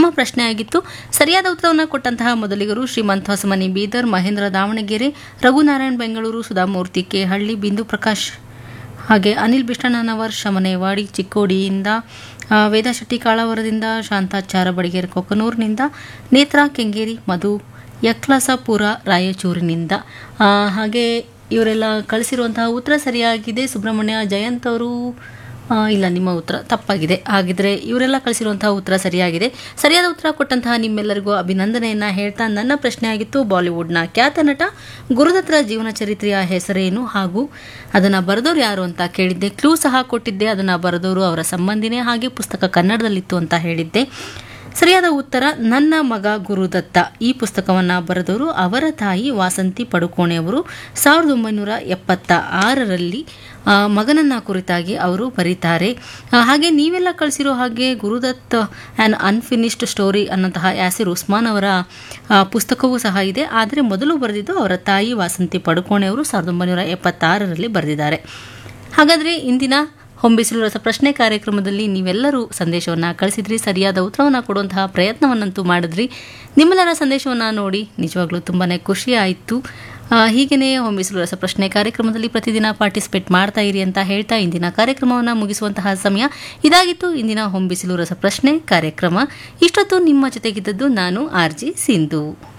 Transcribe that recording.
ನಮ್ಮ ಪ್ರಶ್ನೆ ಆಗಿತ್ತು ಸರಿಯಾದ ಉತ್ತರವನ್ನು ಕೊಟ್ಟಂತಹ ಮೊದಲಿಗರು ಶ್ರೀಮಂತ ಹೊಸಮನಿ ಬೀದರ್ ಮಹೇಂದ್ರ ದಾವಣಗೆರೆ ರಘುನಾರಾಯಣ್ ಬೆಂಗಳೂರು ಸುಧಾಮೂರ್ತಿ ಕೆ ಹಳ್ಳಿ ಬಿಂದು ಪ್ರಕಾಶ್ ಹಾಗೆ ಅನಿಲ್ ಬಿಷ್ಟಣ್ಣನವರ್ ಶಮನೇವಾಡಿ ಚಿಕ್ಕೋಡಿಯಿಂದ ಆ, ವೇದ ಶೆಟ್ಟಿ ಕಾಳವರದಿಂದ ಶಾಂತಾಚಾರ ಬಡಿಗೇರಿ ಕೊಕ್ಕನೂರಿನಿಂದ ನೇತ್ರಾ ಕೆಂಗೇರಿ ಮಧು ಯಕ್ಲಸಪುರ ರಾಯಚೂರಿನಿಂದ ಆ, ಹಾಗೆ ಇವರೆಲ್ಲ ಕಳಿಸಿರುವಂತಹ ಉತ್ತರ ಸರಿಯಾಗಿದೆ ಸುಬ್ರಹ್ಮಣ್ಯ ಜಯಂತ್ ಅವರು ಆ, ಇಲ್ಲ ನಿಮ್ಮ ಉತ್ತರ ತಪ್ಪಾಗಿದೆ ಹಾಗಿದ್ರೆ ಇವರೆಲ್ಲ ಕಳಿಸಿರುವಂತಹ ಉತ್ತರ ಸರಿಯಾಗಿದೆ ಸರಿಯಾದ ಉತ್ತರ ಕೊಟ್ಟಂತಹ ನಿಮ್ಮೆಲ್ಲರಿಗೂ ಅಭಿನಂದನೆಯನ್ನ ಹೇಳ್ತಾ ನನ್ನ ಪ್ರಶ್ನೆ ಆಗಿತ್ತು ಬಾಲಿವುಡ್ನ ಖ್ಯಾತ ನಟ ಗುರುದತ್ತರ ಜೀವನ ಚರಿತ್ರೆಯ ಹೆಸರೇನು ಹಾಗೂ ಅದನ್ನ ಬರೆದವರು ಯಾರು ಅಂತ ಕೇಳಿದ್ದೆ ಕ್ಲೂ ಸಹ ಕೊಟ್ಟಿದ್ದೆ ಅದನ್ನ ಬರೆದವರು ಅವರ ಸಂಬಂಧಿನೇ ಹಾಗೆ ಪುಸ್ತಕ ಕನ್ನಡದಲ್ಲಿತ್ತು ಅಂತ ಹೇಳಿದ್ದೆ ಸರಿಯಾದ ಉತ್ತರ ನನ್ನ ಮಗ ಗುರುದತ್ತ ಈ ಪುಸ್ತಕವನ್ನು ಬರೆದವರು ಅವರ ತಾಯಿ ವಾಸಂತಿ ಪಡುಕೋಣೆಯವರು ಸಾವಿರದ ಒಂಬೈನೂರ ಎಪ್ಪತ್ತ ಆರರಲ್ಲಿ ಆ, ಮಗನನ್ನ ಕುರಿತಾಗಿ ಅವರು ಬರೀತಾರೆ ಆ, ಹಾಗೆ ನೀವೆಲ್ಲ ಕಳಿಸಿರೋ ಹಾಗೆ ಗುರುದತ್ ಆ್ಯನ್ ಅನ್ಫಿನಿಶ್ಡ್ ಸ್ಟೋರಿ ಅನ್ನೋಂತಹ ಯಾಸಿರ್ ಉಸ್ಮಾನ್ ಅವರ ಆ, ಪುಸ್ತಕವೂ ಸಹ ಇದೆ ಆದರೆ ಮೊದಲು ಬರೆದಿದ್ದು ಅವರ ತಾಯಿ ವಾಸಂತಿ ಪಡುಕೋಣೆಯವರು ಸಾವಿರದ ಒಂಬೈನೂರ ಎಪ್ಪತ್ತಾರರಲ್ಲಿ ಬರೆದಿದ್ದಾರೆ ಹಾಗಾದರೆ ಇಂದಿನ ಹೊಂಬಿಸಿಲು ರಸ ಪ್ರಶ್ನೆ ಕಾರ್ಯಕ್ರಮದಲ್ಲಿ ನೀವೆಲ್ಲರೂ ಸಂದೇಶವನ್ನು ಕಳಿಸಿದ್ರಿ ಸರಿಯಾದ ಉತ್ತರವನ್ನು ಕೊಡುವಂತಹ ಪ್ರಯತ್ನವನ್ನಂತೂ ಮಾಡಿದ್ರಿ ನಿಮ್ಮೆಲ್ಲರ ಸಂದೇಶವನ್ನು ನೋಡಿ ನಿಜವಾಗ್ಲೂ ತುಂಬಾ ಖುಷಿ ಆಯಿತು ಹೀಗೆಯೇ ಹೊಂಬಿಸಿಲು ರಸ ಪ್ರಶ್ನೆ ಕಾರ್ಯಕ್ರಮದಲ್ಲಿ ಪ್ರತಿದಿನ ಪಾರ್ಟಿಸಿಪೇಟ್ ಮಾಡ್ತಾ ಇರಿ ಅಂತ ಹೇಳ್ತಾ ಇಂದಿನ ಕಾರ್ಯಕ್ರಮವನ್ನು ಮುಗಿಸುವಂತಹ ಸಮಯ ಇದಾಗಿತ್ತು ಇಂದಿನ ಹೊಂಬಿಸಿಲು ರಸ ಪ್ರಶ್ನೆ ಕಾರ್ಯಕ್ರಮ ಇಷ್ಟೊತ್ತು ನಿಮ್ಮ ಜೊತೆಗಿದ್ದದ್ದು ನಾನು ಆರ್ ಜಿ ಸಿಂಧು